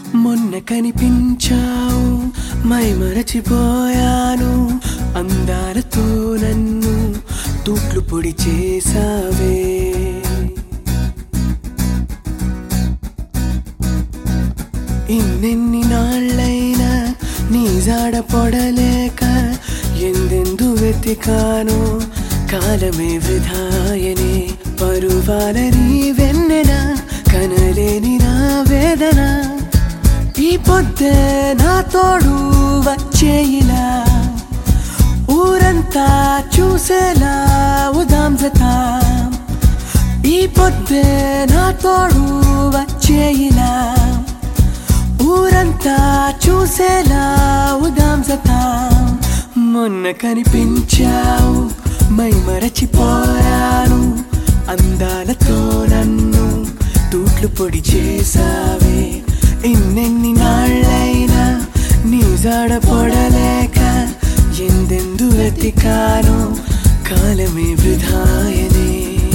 మొన్న కనిపించావు మై మరచిపోయాను అందాలతో నన్ను తూట్లు పొడి చేసావే ఇన్నెన్ని నాళ్ళైనా నీ జాడ పొడలేక ఎందెందు వెతికాను కాలమే వృధాయనే పరువాల నీ వెన్నెన కనలేని నా వేదన ఈ పొద్దే నా తోడు వచ్చేయిలా ఊరంతా చూసేలా ఉదాం జతాం ఈ పొద్దే నా తోడు వచ్చేయిలా ఊరంతా చూసేలా ఉదాం జతాం మొన్న కనిపించావు మై మరచిపోయాను అందాలతో నన్ను తూట్లు పొడి చేసావే ఎన్నెన్ని నాళ్ళైనా నీ జాడ పొడలేక ఎందెందు వెతికాను కాలమే వృధాయనే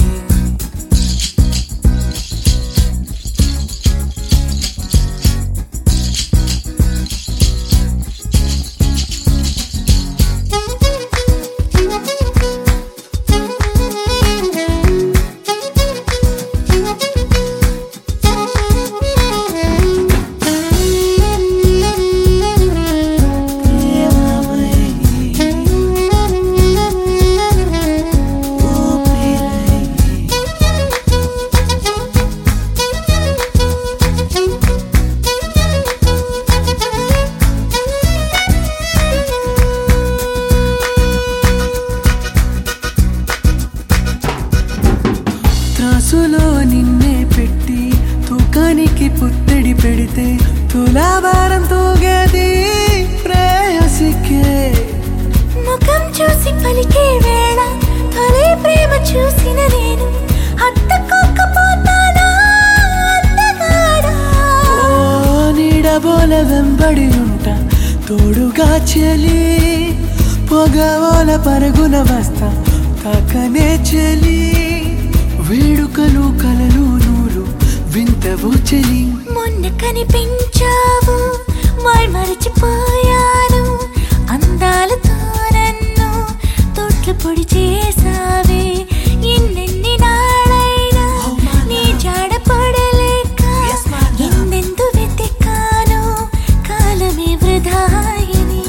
త్రాసులో నిన్నే పెట్టి తూకానికి పుత్తడి పెడితే తులాభారం తూగేది ప్రేయసికే ముఖం చూసి పలికే వేళ తొలి ప్రేమ చూసిన నేను హత్తుకోకపోతానా అందగాడా ఓ నీడబోల వెంబడి ఉంటా తోడుగా చెలి పొగవోల పరుగున వస్తా తాకనే చెలి వేడుకలు కలలు నూరు వింతవు చెలి మొన్న కనిపించావు మై మరచిపోయాను అందాలతో నన్ను తోట్లు పొడి చేసావే ఎన్నెన్ని నాడైనా నీ జాడ పడలేక ఎందెందు వెతికాను కాలమే వృధాయని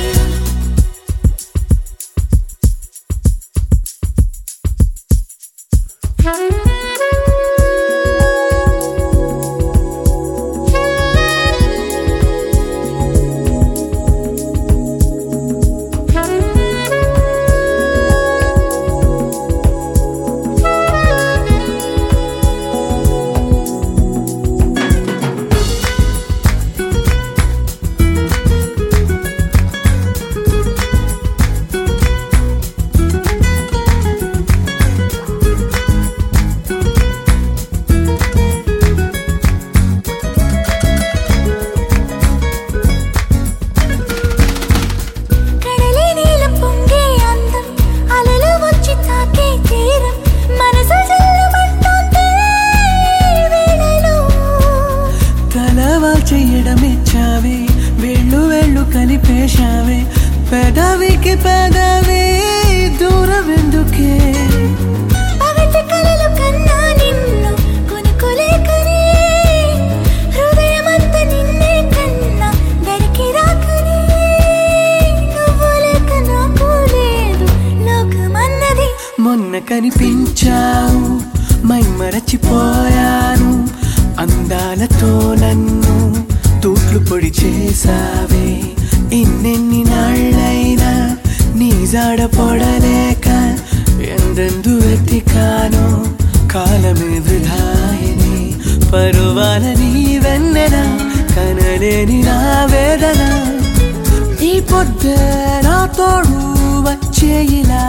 కడలే నీలం పొంగే అందం అలలు వచ్చి తాకే తీరం మనసు జల్లుమంటోంది ఈ వేళలో తలవా చెయ్యడమిచ్చావే వెళ్ళు వెళ్ళు కలిపేశావే పెదవికి పెదవి దూరం ఎందుకే పగటి కలలు కన్నా నిన్ను కొనుక్కోలేకనే హృదయమంత నిన్నే కన్నా దరికి రాకనే నువ్వు లేక నాకు లేదు లోకమన్నది మొన్న కనిపించావు మై మరచిపోయాను అందాలతో నన్ను తూట్లు పొడి చేసావే ఎన్నెన్ని నాళ్ళైనా నీ జాడ పొడలేక ఎందెందు వెతికానో కాలమే వృధాయని పరువాల నీ వెన్నెల కనలేని నా వేదన ఈ పొద్దే నా తోడు వచ్చేయిలా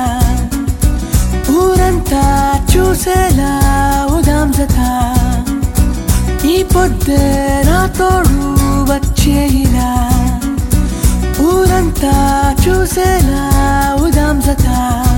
ఊరంతా చూసేలా ఉదాం జతా ఈ పొద్దే నా తోడు వచ్చేయిలా ఊరంతా చూసేలా ఉదాం జతా